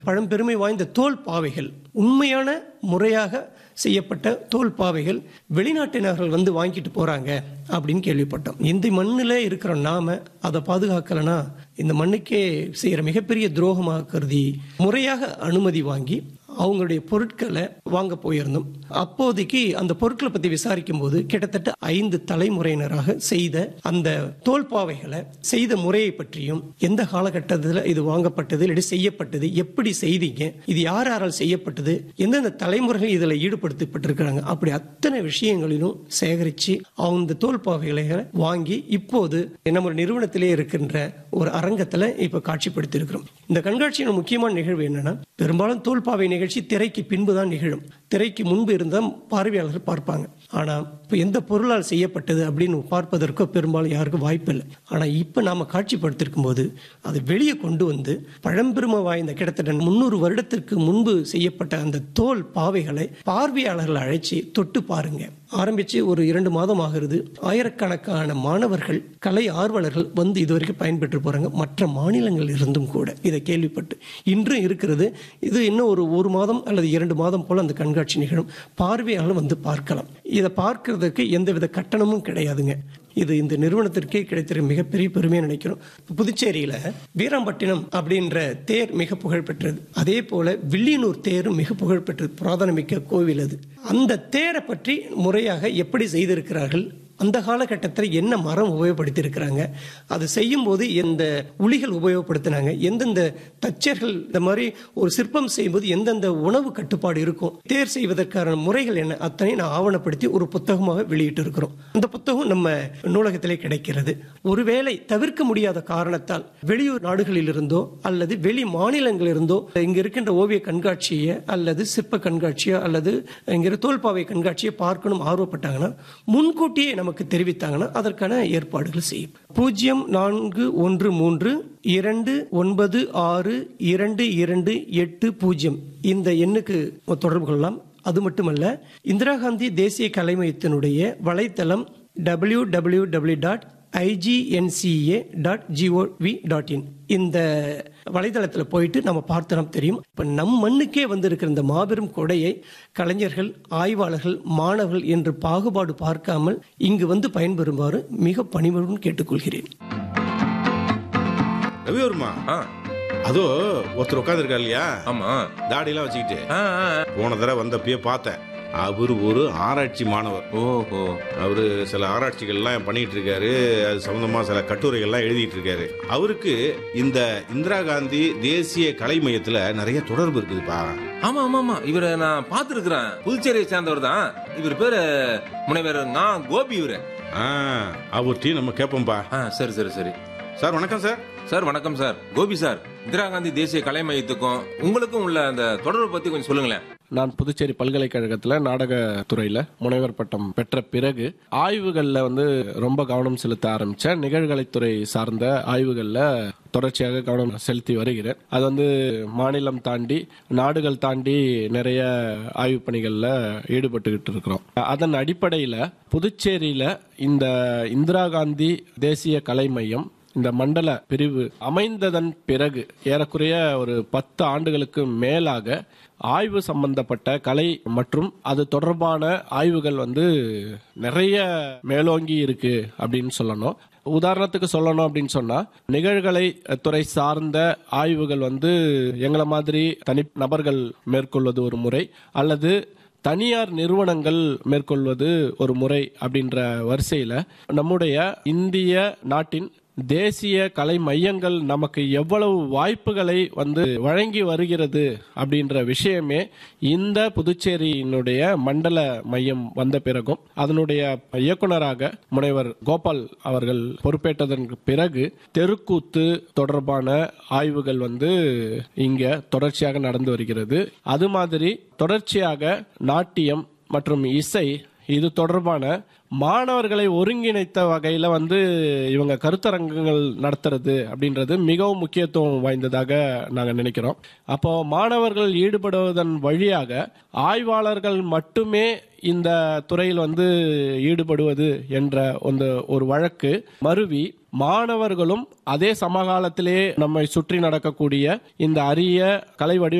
பழம்பெருமை வாய்ந்த தோல் பாவைகள் உண்மையான முறையாக செய்யப்பட்ட தோல் பாவைகள் வெளிநாட்டினர்கள் வந்து வாங்கிட்டு போறாங்க அப்படின்னு கேள்விப்பட்டோம் இந்த மண்ணில் இருக்கிற நாம அதை பாதுகாக்கலனா இந்த மண்ணுக்கே செய்யற மிகப்பெரிய துரோகமாக கருதி முறையாக அனுமதி வாங்கி அவங்களுடைய பொருட்களை வாங்க போயிருந்தோம் அப்போதைக்கு அந்த பொருட்களை பத்தி விசாரிக்கும் போது கிட்டத்தட்ட ஐந்து தலைமுறையினராக செய்த அந்த தோல்பாவைகளை செய்த முறையை பற்றியும் எந்த காலகட்டத்தில் இது வாங்கப்பட்டது இல்லை செய்யப்பட்டது எப்படி செய்தீங்க இது யார் யாரால் செய்யப்பட்டது எந்தெந்த தலைமுறைகள் இதில் ஈடுபடுத்தப்பட்டிருக்கிறாங்க அப்படி அத்தனை விஷயங்களிலும் சேகரித்து அந்த தோல்பாவைகளை வாங்கி இப்போது நம்ம நிறுவனத்திலே இருக்கின்ற ஒரு அரங்கத்தில் இப்போ காட்சிப்படுத்தி இருக்கிறோம் இந்த கண்காட்சியின் முக்கியமான நிகழ்வு என்னன்னா பெரும்பாலும் தோல்பாவை நிகழ்ச்சி திரைக்கு பின்பு தான் நிகழும் திரைக்கு முன்பு இருந்தால் பார்வையாளர்கள் பார்ப்பாங்க ஆனால் இப்போ எந்த பொருளால் செய்யப்பட்டது அப்படின்னு பார்ப்பதற்கோ பெரும்பாலும் யாருக்கும் வாய்ப்பு இல்லை ஆனால் இப்போ நாம் காட்சிப்படுத்திருக்கும் போது அதை வெளியே கொண்டு வந்து பழம்பெருமை வாய்ந்த கிட்டத்தட்ட முந்நூறு வருடத்திற்கு முன்பு செய்யப்பட்ட அந்த தோல் பாவைகளை பார்வையாளர்கள் அழைச்சி தொட்டு பாருங்க ஆரம்பிச்சு ஒரு இரண்டு மாதம் ஆகிறது ஆயிரக்கணக்கான மாணவர்கள் கலை ஆர்வலர்கள் வந்து இதுவரைக்கும் பயன்பெற்று போறாங்க மற்ற மாநிலங்கள் இருந்தும் கூட இதை கேள்விப்பட்டு இன்றும் இருக்கிறது இது இன்னும் ஒரு ஒரு மாதம் அல்லது இரண்டு மாதம் போல அந்த கண்காட்சி நிகழும் பார்வையாளர் வந்து பார்க்கலாம் இதை பார்க்கறதுக்கு எந்தவித கட்டணமும் கிடையாதுங்க இது இந்த நிறுவனத்திற்கே கிடைத்திருக்க மிகப்பெரிய பெருமையை நினைக்கிறோம் புதுச்சேரியில வீராம்பட்டினம் அப்படின்ற தேர் மிக புகழ்பெற்றது அதே போல வில்லியனூர் தேரும் மிக புகழ்பெற்றது புராதனமிக்க கோவில் அது அந்த தேரை பற்றி முறையாக எப்படி செய்திருக்கிறார்கள் அந்த காலகட்டத்தில் என்ன மரம் உபயோகப்படுத்தி இருக்கிறாங்க அது செய்யும் போது எந்த உளிகள் உபயோகப்படுத்தினாங்க எந்தெந்த தச்சர்கள் இந்த மாதிரி ஒரு சிற்பம் செய்யும்போது எந்தெந்த உணவு கட்டுப்பாடு இருக்கும் தேர் செய்வதற்கான முறைகள் என்ன அத்தனை நான் ஆவணப்படுத்தி ஒரு புத்தகமாக வெளியிட்டு இருக்கிறோம் அந்த புத்தகம் நம்ம நூலகத்திலே கிடைக்கிறது ஒருவேளை தவிர்க்க முடியாத காரணத்தால் வெளியூர் நாடுகளில் இருந்தோ அல்லது வெளி மாநிலங்களிலிருந்தோ இங்க இருக்கின்ற ஓவிய கண்காட்சியை அல்லது சிற்ப கண்காட்சியோ அல்லது இங்க தோல்பாவை கண்காட்சியை பார்க்கணும் ஆர்வப்பட்டாங்கன்னா முன்கூட்டியே நமக்கு தெரிவித்தாங்கன்னா அதற்கான ஏற்பாடுகள் செய்யும் பூஜ்ஜியம் நான்கு ஒன்று மூன்று இரண்டு ஒன்பது ஆறு இரண்டு இரண்டு எட்டு பூஜ்ஜியம் இந்த எண்ணுக்கு தொடர்பு கொள்ளலாம் அது மட்டுமல்ல இந்திரா காந்தி தேசிய கலை மையத்தினுடைய வலைத்தளம் W W W dot IGNCA dot G O V dot வலைதளத்தில் போயிட்டு நம்ம பார்த்தோம் தெரியும் இப்போ நம் மண்ணுக்கே வந்திருக்கிற இந்த மாபெரும் கொடையை கலைஞர்கள் ஆய்வாளர்கள் மாணவர்கள் என்று பாகுபாடு பார்க்காமல் இங்கு வந்து பயன்பெறுமாறு மிக பணிவுடன் கேட்டுக்கொள்கிறேன் ரவிவர்மா ஆ அதோ ஒருத்தர் உட்காந்துருக்காரு இல்லையா ஆமா தாடியெல்லாம் வச்சுக்கிட்டு ஆ ஆ, ஆ. போன தடவை வந்தப்பயே பார்த்தேன் அவர் ஒரு ஆராய்ச்சி மாணவர் ஓஹோ அவரு சில ஆராய்ச்சிகள்லாம் பண்ணிட்டு இருக்காரு அது சம்பந்தமா சில கட்டுரைகள்லாம் எழுதிட்டு இருக்காரு அவருக்கு இந்த இந்திரா காந்தி தேசிய கலை மையத்துல நிறைய தொடர்பு இருக்குதுப்பா ஆமா ஆமா ஆமா இவரை நான் பார்த்திருக்கிறேன் புதுச்சேரியை சேர்ந்தவர் தான் இவர் பேரு முனைவர் நான் கோபி இவரு ஆ அவர்கிட்டயும் நம்ம கேட்போம்ப்பா ஆ சரி சரி சரி சார் வணக்கம் சார் சார் வணக்கம் சார் கோபி சார் இந்திரா காந்தி தேசிய கலை மையத்துக்கும் உங்களுக்கும் உள்ள அந்த தொடர்பு பத்தி கொஞ்சம் சொல்லுங்களேன் நான் புதுச்சேரி பல்கலைக்கழகத்தில் நாடகத்துறையில் முனைவர் பட்டம் பெற்ற பிறகு ஆய்வுகளில் வந்து ரொம்ப கவனம் செலுத்த ஆரம்பித்தேன் நிகழ்கலைத்துறை சார்ந்த ஆய்வுகளில் தொடர்ச்சியாக கவனம் செலுத்தி வருகிறேன் அது வந்து மாநிலம் தாண்டி நாடுகள் தாண்டி நிறைய ஆய்வு பணிகளில் ஈடுபட்டுக்கிட்டு இருக்கிறோம் அதன் அடிப்படையில் புதுச்சேரியில் இந்த இந்திரா காந்தி தேசிய கலை மையம் இந்த மண்டல பிரிவு அமைந்ததன் பிறகு ஏறக்குறைய ஒரு பத்து ஆண்டுகளுக்கு மேலாக ஆய்வு சம்பந்தப்பட்ட கலை மற்றும் அது தொடர்பான ஆய்வுகள் வந்து நிறைய மேலோங்கி இருக்கு அப்படின்னு சொல்லணும் உதாரணத்துக்கு சொல்லணும் அப்படின்னு சொன்னா நிகழ்கலை துறை சார்ந்த ஆய்வுகள் வந்து எங்களை மாதிரி தனி நபர்கள் மேற்கொள்வது ஒரு முறை அல்லது தனியார் நிறுவனங்கள் மேற்கொள்வது ஒரு முறை அப்படின்ற வரிசையில் நம்முடைய இந்திய நாட்டின் தேசிய கலை மையங்கள் நமக்கு எவ்வளவு வாய்ப்புகளை வந்து வழங்கி வருகிறது அப்படின்ற விஷயமே இந்த புதுச்சேரியினுடைய மண்டல மையம் வந்த பிறகும் அதனுடைய இயக்குனராக முனைவர் கோபால் அவர்கள் பொறுப்பேற்றதற்கு பிறகு தெருக்கூத்து தொடர்பான ஆய்வுகள் வந்து இங்க தொடர்ச்சியாக நடந்து வருகிறது அது மாதிரி தொடர்ச்சியாக நாட்டியம் மற்றும் இசை இது தொடர்பான மாணவர்களை ஒருங்கிணைத்த வகையில வந்து இவங்க கருத்தரங்குகள் நடத்துறது அப்படின்றது மிகவும் முக்கியத்துவம் வாய்ந்ததாக நாங்கள் நினைக்கிறோம் அப்போ மாணவர்கள் ஈடுபடுவதன் வழியாக ஆய்வாளர்கள் மட்டுமே இந்த துறையில் வந்து ஈடுபடுவது என்ற அந்த ஒரு வழக்கு மருவி மாணவர்களும் அதே சமகாலத்திலே நம்மை சுற்றி நடக்கக்கூடிய இந்த அரிய கலை வடிவ